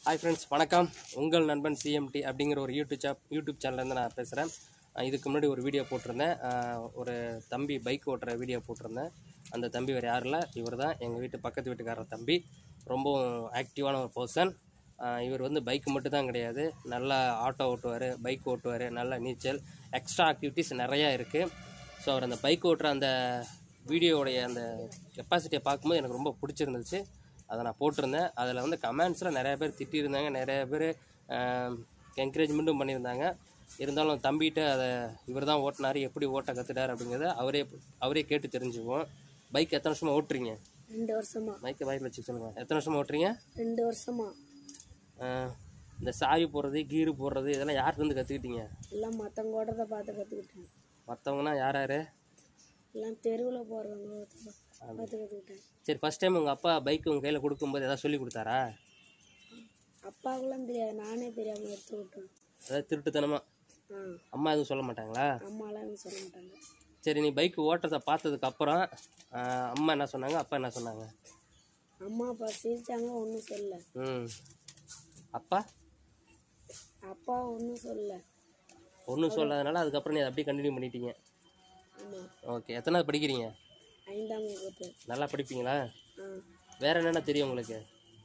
Hi friends வணக்கம் உங்கள் நண்பன் சிஎம்டி அப்படிங்கிற ஒரு யூடியூப் சாப் யூடியூப் சேனல்லேருந்து நான் பேசுகிறேன் இதுக்கு முன்னாடி ஒரு வீடியோ போட்டிருந்தேன் அஹ், ஒரு தம்பி பைக் ஓட்டுற வீடியோ போட்டிருந்தேன் அந்த தம்பி வேறு யாரும் இல்லை இவர் தான் எங்கள் வீட்டு பக்கத்து வீட்டுக்காரர் தம்பி ரொம்பவும் ஆக்டிவான ஒரு பர்சன் இவர் வந்து பைக் மட்டும் தான் கிடையாது நல்லா ஆட்டோ ஓட்டுவார் பைக் ஓட்டுவார் நல்லா நீச்சல் எக்ஸ்ட்ரா ஆக்டிவிட்டீஸ் நிறையா இருக்குது ஸோ அவர் அந்த பைக் ஓட்டுற அந்த வீடியோவுடைய அந்த கெப்பாசிட்டியை பார்க்கும்போது எனக்கு ரொம்ப பிடிச்சிருந்துச்சு அதை நான் போட்டிருந்தேன் அதில் வந்து கமெண்ட்ஸில் நிறைய பேர் திட்டியிருந்தாங்க நிறைய பேர் என்கரேஜ்மெண்ட்டும் பண்ணியிருந்தாங்க இருந்தாலும் தம்பிகிட்ட அதை இவர் தான் ஓட்டினார் எப்படி ஓட்ட கற்றுட்டார் அப்படிங்கிறத அவரே அவரே கேட்டு தெரிஞ்சுக்குவோம் பைக் எத்தனை வருஷமாக ஓட்டுறீங்க ரெண்டு வருஷமா பைக்கை பைக்கில் வச்சு சொல்லுங்கள் எத்தனை வருஷமாக ஓட்டுறீங்க ரெண்டு வருஷமா அஹ், இந்த சாவி போடுறது கீரு போடுறது இதெல்லாம் யார்கிட்டருந்து கற்றுக்கிட்டீங்க எல்லாம் மற்றவங்க ஓடுறத பார்த்து கற்றுக்கிட்டேன் மற்றவங்கன்னா யார் யார் எல்லாம் தெருவில் போகிறவங்க பார்த்து கற்றுக்கிட்டேன் சரி ஃபஸ்ட் டைம் உங்கள் அப்பா பைக் உங்கள் கையில் கொடுக்கும்போது ஏதாவது சொல்லி கொடுத்தாரா அப்பாவுக்குலாம் தெரியாது நானே தெரியாமல் எடுத்து விட்டேன் அதாவது திருட்டுத்தனமாக ஆ அம்மா எதுவும் சொல்ல மாட்டாங்களா அம்மாலாம் எதுவும் சொல்ல மாட்டாங்க சரி நீ பைக் ஓட்டுறதை பார்த்ததுக்கு அப்புறம் ஆஹ், அம்மா என்ன சொன்னாங்க அப்பா என்ன சொன்னாங்க அம்மா அப்பா சிரிச்சாங்க ஒன்றும் சொல்லல ம் அப்பா அப்பா ஒன்றும் சொல்லல ஒன்றும் சொல்லாதனால அதுக்கப்புறம் நீ அதை அப்படியே கண்டினியூ பண்ணிட்டீங்க ஆமாம் ஓகே எத்தனாவது படிக்கிறீங்க ஐந்தாம் வகுப்பு நல்லா படிப்பீங்களா ஆ வேற என்னென்ன தெரியும் உங்களுக்கு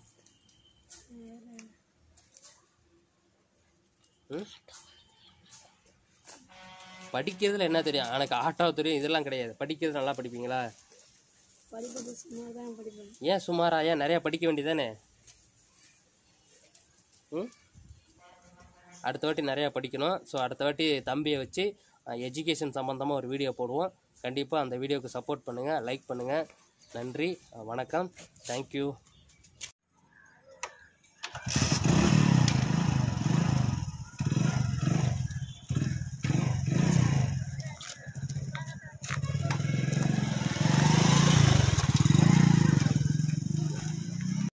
ம்? படிக்கிறதுல என்ன தெரியும் எனக்கு ஆட்டோ தெரியும் இதெல்லாம் கிடையாது படிக்கிறது நல்லா படிப்பீங்களா படிப்பது சும்மா தான் படிப்பேன் ஏன் சுமாரா ஏன் நிறையா படிக்க வேண்டியதானே ம் அடுத்த வாட்டி நிறையா படிக்கணும் ஸோ அடுத்த வாட்டி தம்பியை வச்சு எஜுகேஷன் சம்மந்தமாக ஒரு வீடியோ போடுவோம் கண்டிப்பாக அந்த வீடியோவுக்கு சப்போர்ட் பண்ணுங்கள் லைக் பண்ணுங்கள் நன்றி அஹ், வணக்கம் தேங்க்யூ